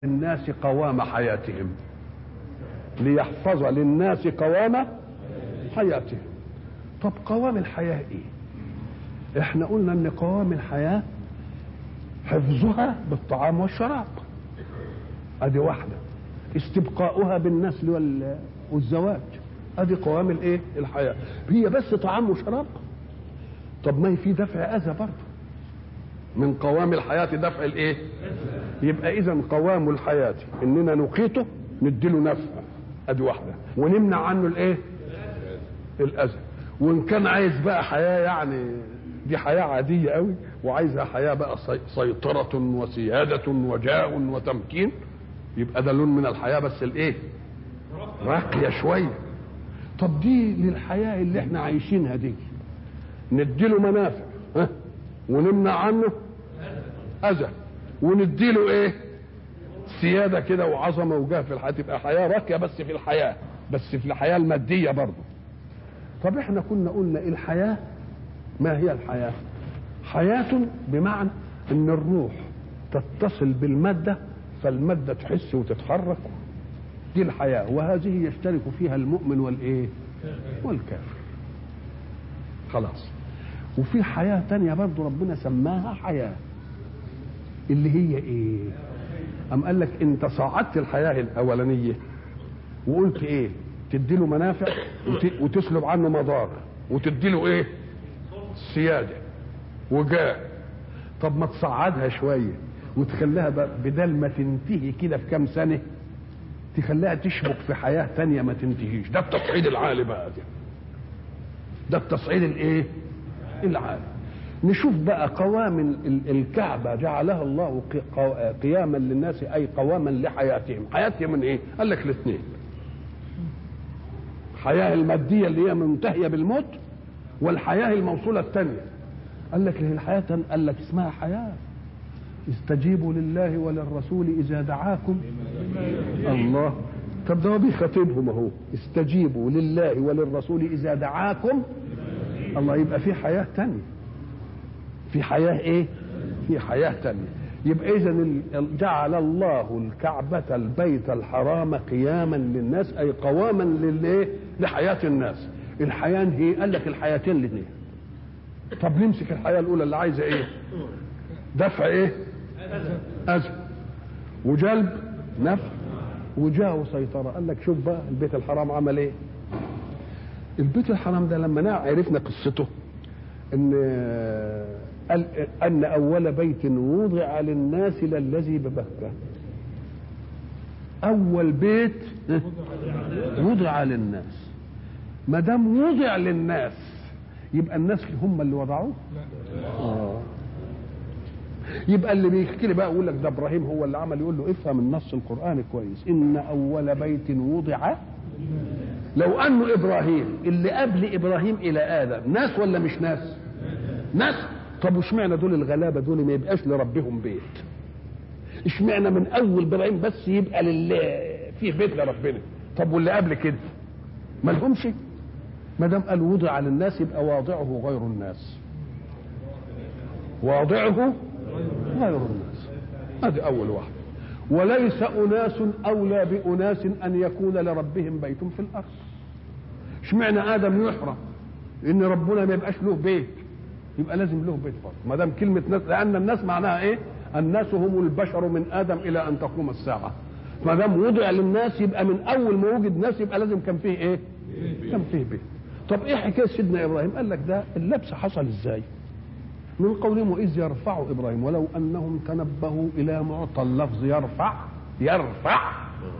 للناس قوام حياتهم ليحفظ للناس قوام حياتهم طب قوام الحياة ايه احنا قلنا ان قوام الحياة حفظها بالطعام والشراب ادي واحدة استبقاؤها بالنسل وال- والزواج ادي قوام الايه الحياة هي بس طعام وشراب طب ما هي في دفع اذى برضه من قوام الحياة دفع الايه يبقى اذا قوام الحياة اننا نقيته نديله نفع ادي واحدة ونمنع عنه الايه الاذى وان كان عايز بقى حياة يعني دي حياة عادية قوي وعايزها حياة بقى سي- سيطرة وسيادة وجاه وتمكين يبقى ده لون من الحياة بس الايه راقية شوية طب دي للحياة اللي احنا عايشينها دي نديله منافع ها ونمنع عنه اذى ونديله ايه سياده كده وعظمه وجاه في الحياه تبقى حياه راقيه بس في الحياه بس في الحياه الماديه برضه طب احنا كنا قلنا إيه الحياه ما هي الحياه حياه بمعنى ان الروح تتصل بالماده فالماده تحس وتتحرك دي الحياه وهذه يشترك فيها المؤمن والايه والكافر خلاص وفي حياة تانية برضو ربنا سماها حياة اللي هي ايه أم قال لك انت صعدت الحياة الأولانية وقلت ايه تديله منافع وت- وتسلب عنه مضار وتديله ايه سيادة وجاه طب ما تصعدها شوية وتخليها ب- بدل ما تنتهي كده في كام سنة تخليها تشبك في حياة تانية ما تنتهيش ده التصعيد العالي بقى ده ده التصعيد الايه العالي نشوف بقى قوام ال- ال- الكعبة جعلها الله ق- قو- قياما للناس أي قواما لحياتهم حياتهم من إيه قال لك الاثنين الحياة المادية اللي هي منتهية بالموت والحياة الموصولة الثانية قال لك هي الحياة قال لك اسمها حياة استجيبوا لله وللرسول إذا دعاكم الله طب ده هو بيخاطبهم اهو استجيبوا لله وللرسول إذا دعاكم الله يبقى في حياة تانية في حياة ايه في حياة تانية يبقى اذا ال- جعل الله الكعبة البيت الحرام قياما للناس اي قواما للايه لحياة الناس الحياة هي قال لك الحياتين الاثنين طب نمسك الحياة الاولى اللي عايزة ايه دفع ايه اذى وجلب نفع وجاه وسيطرة قال لك شوف بقى البيت الحرام عمل ايه البيت الحرام ده لما نا- عرفنا قصته ان قال ان اول بيت وضع للناس للذي ببكه اول بيت وضع للناس ما دام وضع للناس يبقى الناس هم اللي وضعوه آه. يبقى اللي بيحكي لي بقى يقول لك ده ابراهيم هو اللي عمل يقول له افهم النص القراني كويس ان اول بيت وضع لو انه ابراهيم اللي قبل ابراهيم الى ادم ناس ولا مش ناس ناس طب واشمعنى دول الغلابه دول ما يبقاش لربهم بيت اشمعنى من اول ابراهيم بس يبقى لله فيه بيت لربنا طب واللي قبل كده ما لهمش ما دام قال وضع للناس يبقى واضعه غير الناس واضعه غير الناس هذه اول واحده وليس اناس اولى باناس ان يكون لربهم بيت في الارض اشمعنى ادم يحرم ان ربنا ما يبقاش له بيت يبقى لازم له بيت برضه ما دام كلمه ناس لان الناس معناها ايه الناس هم البشر من ادم الى ان تقوم الساعه ما دام وضع للناس يبقى من اول ما وجد ناس يبقى لازم كان فيه ايه كان فيه بيت طب ايه حكايه سيدنا ابراهيم قال لك ده اللبس حصل ازاي من قولهم وإذ يرفع إبراهيم ولو أنهم تنبهوا إلى معطى اللفظ يرفع يرفع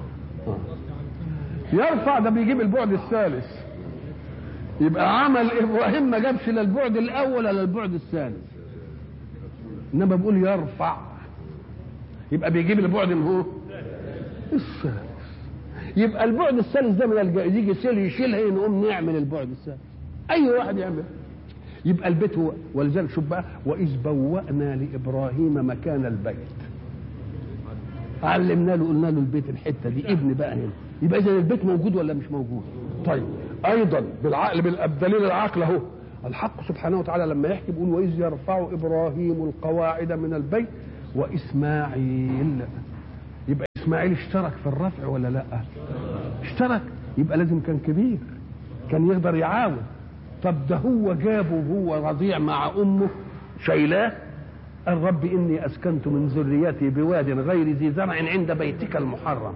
يرفع ده بيجيب البعد الثالث يبقى عمل إبراهيم ما جابش لا البعد الأول ولا البعد الثالث إنما بيقول يرفع يبقى بيجيب البعد من هو الثالث يبقى البعد الثالث ده من الج- يجي يشيل يشيلها نقوم نعمل البعد الثالث أي واحد يعمل يبقى البيت هو ولذلك شوف بقى واذ بوأنا لابراهيم مكان البيت علمنا له قلنا له البيت الحته دي ابن بقى هنا يبقى اذا البيت موجود ولا مش موجود طيب ايضا بالعقل بالدليل العقل اهو الحق سبحانه وتعالى لما يحكي بيقول واذ يرفع ابراهيم القواعد من البيت واسماعيل اسماعيل اشترك في الرفع ولا لا اشترك يبقى لازم كان كبير كان يقدر يعاون طب ده هو جابه وهو رضيع مع امه شايلاه قال رب اني اسكنت من ذريتي بواد غير ذي زرع عند بيتك المحرم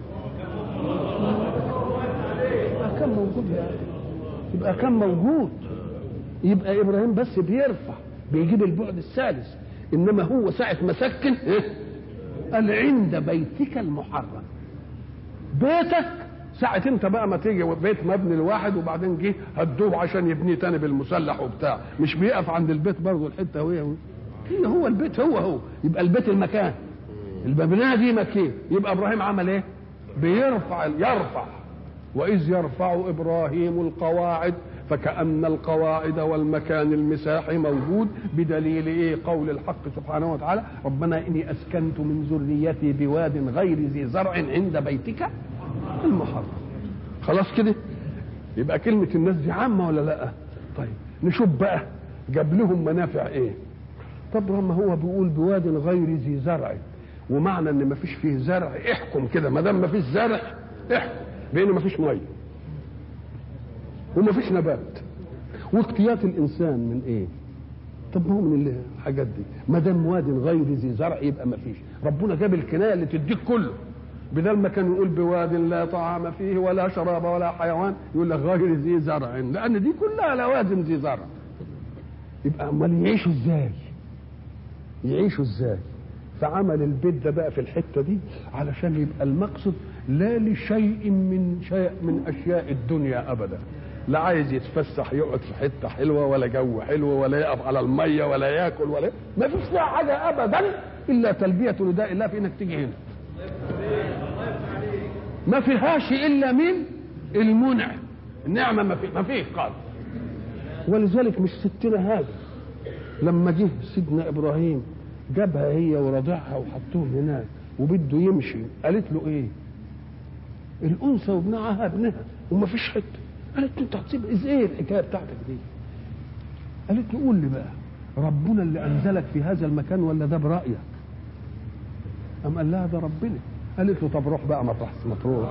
يبقى كان موجود يا يبقى كان موجود يبقى ابراهيم بس بيرفع بيجيب البعد الثالث انما هو ساعه ما سكن إيه؟ قال عند بيتك المحرم بيتك ساعة انت بقى ما تيجي بيت مبني لواحد وبعدين جه هدوه عشان يبنيه تاني بالمسلح وبتاع مش بيقف عند البيت برضه الحته وهي هي هو البيت هو هو يبقى البيت المكان المبنيه دي مكان يبقى ابراهيم عمل ايه؟ بيرفع يرفع واذ يرفع ابراهيم القواعد فكأن القواعد والمكان المساحي موجود بدليل ايه قول الحق سبحانه وتعالى ربنا اني اسكنت من ذريتي بواد غير ذي زرع عند بيتك المحرم خلاص كده يبقى كلمة الناس دي عامة ولا لا طيب نشوف بقى جاب لهم منافع ايه طب لما هو بيقول بواد غير ذي زرع ومعنى ان ما فيش فيه زرع احكم كده ما دام ما فيش زرع احكم بان ما فيش ميه وما فيش نبات واقتيات الانسان من ايه طب ما هو من الحاجات دي ما دام واد غير ذي زرع يبقى ما فيش ربنا جاب الكنايه اللي تديك كله بدل ما كان يقول بواد لا طعام فيه ولا شراب ولا حيوان يقول لك غير ذي زرع لان دي كلها لوازم ذي زرع يبقى امال يعيشوا ازاي يعيشوا ازاي فعمل البيت ده بقى في الحته دي علشان يبقى المقصد لا لشيء من شيء من اشياء الدنيا ابدا لا عايز يتفسح يقعد في حته حلوه ولا جو حلو ولا يقف على الميه ولا ياكل ولا ما فيش فيها حاجه ابدا الا تلبيه نداء الله في انك تيجي هنا ما فيهاش الا من المنع النعمه ما في ما فيه قال ولذلك مش ستنا هذا لما جه سيدنا ابراهيم جابها هي ورضعها وحطوهم هناك وبده يمشي قالت له ايه الانثى وابنها ابنها وما فيش حته قالت له انت هتسيب ايه الحكايه بتاعتك دي قالت له قول لي بقى ربنا اللي انزلك في هذا المكان ولا ده برايك أم قال لها ده ربنا قالت له طب روح بقى مطرح مطروح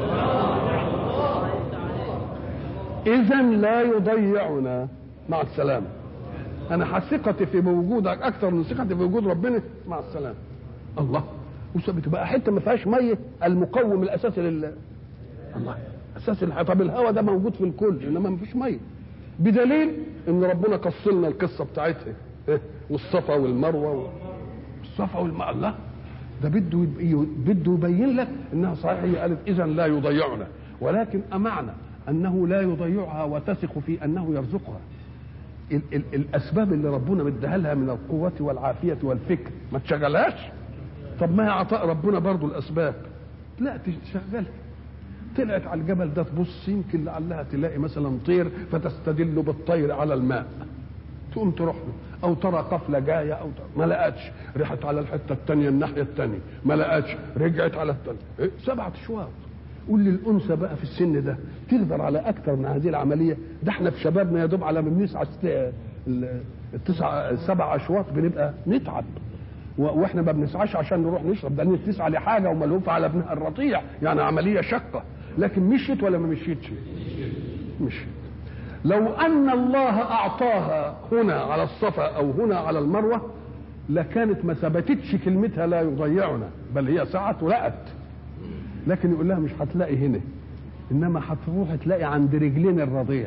اذا لا يضيعنا مع السلامه انا ثقتي في وجودك اكثر من ثقتي في وجود ربنا مع السلامه الله وثبت بقى حته ما فيهاش ميه المقوم الاساسي لل الله اساس الحياه طب الهواء ده موجود في الكل انما ما فيش ميه بدليل ان ربنا قص لنا القصه بتاعتها إيه؟ والصفا والمروه الصفا والمروه الله ده بده بده يبين لك انها صحيح هي قالت اذا لا يضيعنا ولكن امعنى انه لا يضيعها وتثق في انه يرزقها ال ال الاسباب اللي ربنا مديها لها من القوه والعافيه والفكر ما تشغلهاش طب ما هي عطاء ربنا برضو الاسباب لا تشغلها طلعت على الجبل ده تبص يمكن لعلها تلاقي مثلا طير فتستدل بالطير على الماء تقوم تروح له او ترى قفله جايه او ترى ما لقتش رحت على الحته الثانيه الناحيه الثانيه ما لقتش رجعت على الثانيه إيه؟ سبعه اشواط قول للانثى بقى في السن ده تقدر على اكثر من هذه العمليه ده احنا في شبابنا يا دوب على ما بنسعى التسع السبع اشواط بنبقى نتعب واحنا ما بنسعاش عشان نروح نشرب ده تسعى لحاجه وملهوفه على ابنها الرضيع يعني عمليه شقه لكن مشيت ولا ما مشيتش؟ مشيت لو ان الله اعطاها هنا على الصفا او هنا على المروه لكانت ما ثبتتش كلمتها لا يضيعنا بل هي سعت ولقت لكن يقول لها مش هتلاقي هنا انما هتروح تلاقي عند رجلين الرضيع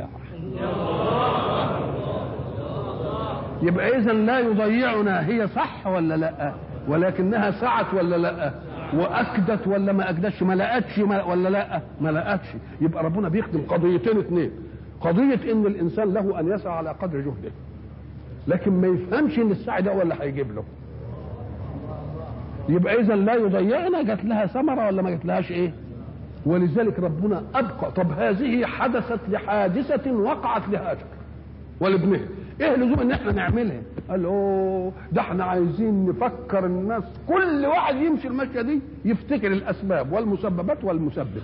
يبقى اذا لا يضيعنا هي صح ولا لا ولكنها سعت ولا لا واكدت ولا ما اكدتش ما لقتش ولا لا ما لقتش يبقى ربنا بيخدم قضيتين اثنين قضيه ان الانسان له ان يسعى على قدر جهده لكن ما يفهمش ان السعي ده ولا هيجيب له يبقى اذا لا يضيعنا جات لها ثمره ولا ما جاتلهاش ايه ولذلك ربنا ابقى طب هذه حدثت لحادثه وقعت لهاجر ولابنها ايه لزوم ان احنا نعملها قال اوه ده احنا عايزين نفكر الناس كل واحد يمشي المشيه دي يفتكر الاسباب والمسببات والمسبب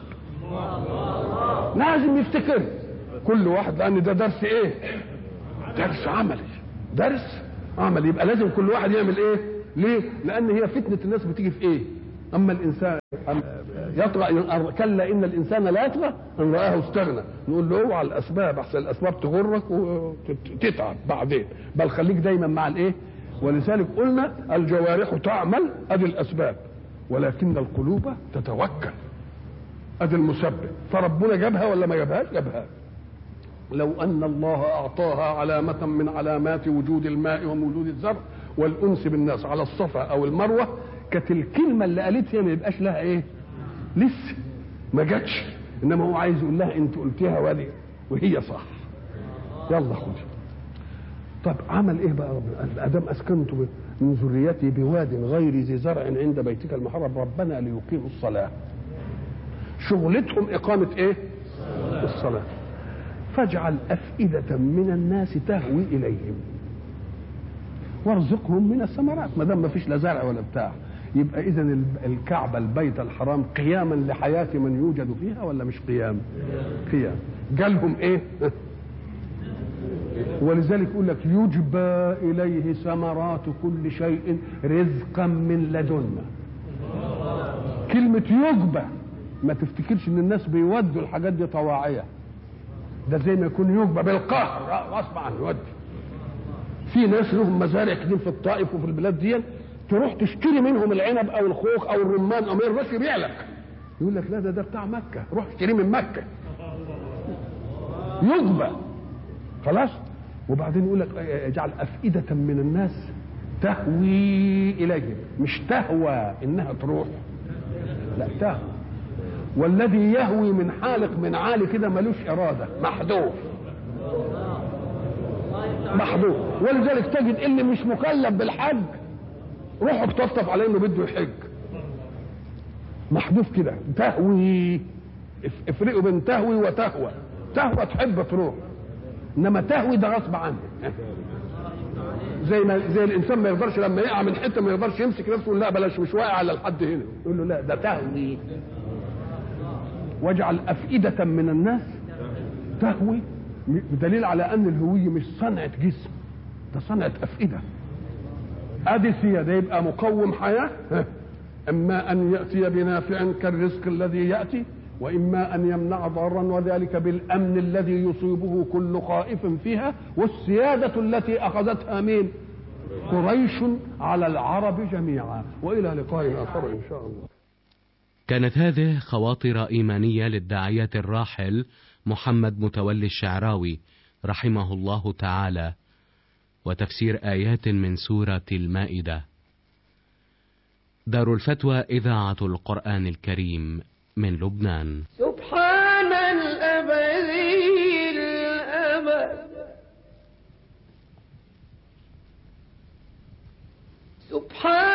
لازم يفتكر كل واحد لان ده درس ايه درس عملي درس عملي يبقى لازم كل واحد يعمل ايه ليه لان هي فتنه الناس بتيجي في ايه اما الانسان يطغى كلا ان الانسان لا يطغى ان راه استغنى نقول له اوعى الاسباب احسن الاسباب تغرك وتتعب بعدين بل خليك دايما مع الايه ولذلك قلنا الجوارح تعمل ادي الاسباب ولكن القلوب تتوكل ادي المسبب فربنا جابها ولا ما جابهاش جابها لو ان الله اعطاها علامه من علامات وجود الماء ووجود الزرع والانس بالناس على الصفا او المروه كانت الكلمه اللي قالتها ما يبقاش لها ايه لسه ما جاتش انما هو عايز يقول لها انت قلتيها وادي وهي صح يلا خدي طب عمل ايه بقى ربنا ادم اسكنت من ذريتي بواد غير ذي زرع عند بيتك المحرم ربنا ليقيموا الصلاه شغلتهم اقامه ايه الصلاه فاجعل افئده من الناس تهوي اليهم وارزقهم من الثمرات ما دام ما فيش لا زرع ولا بتاع يبقى اذا الكعبه البيت الحرام قياما لحياه من يوجد فيها ولا مش قيام قيام جالهم ايه ولذلك يقول لك يجبى اليه ثمرات كل شيء رزقا من لدنا كلمه يجبى ما تفتكرش ان الناس بيودوا الحاجات دي طواعيه ده زي ما يكون يجبى بالقهر غصب عنه يودي في ناس لهم مزارع كتير في الطائف وفي البلاد دي تروح تشتري منهم العنب او الخوخ او الرمان او ما يرضاش يبيع لك يقول لك لا ده ده بتاع مكه روح اشتريه من مكه يجبى خلاص وبعدين يقول لك اجعل افئده من الناس تهوي اليهم مش تهوى انها تروح لا تهوى والذي يهوي من حالق من عالي كده ملوش اراده محذوف محذوف ولذلك تجد اللي مش مكلف بالحج روحوا بتطف عليه انه بده يحج محذوف كده تهوي افرقوا بين تهوي وتهوى تهوى تحب تروح انما تهوي ده غصب عنه زي ما زي الانسان ما يقدرش لما يقع من حته ما يقدرش يمسك نفسه يقول لا بلاش مش واقع على الحد هنا يقول له لا ده تهوي واجعل افئده من الناس تهوي بدليل على ان الهويه مش صنعه جسم ده صنعه افئده ادي ده يبقى مقوم حياه اما ان ياتي بنافع كالرزق الذي ياتي واما ان يمنع ضرا وذلك بالامن الذي يصيبه كل خائف فيها والسياده التي اخذتها مين قريش على العرب جميعا والى لقاء اخر ان شاء الله كانت هذه خواطر ايمانيه للداعيه الراحل محمد متولي الشعراوي رحمه الله تعالى وتفسير ايات من سوره المائده دار الفتوى اذاعه القران الكريم من لبنان سبحان الأبدي الأبد سبحان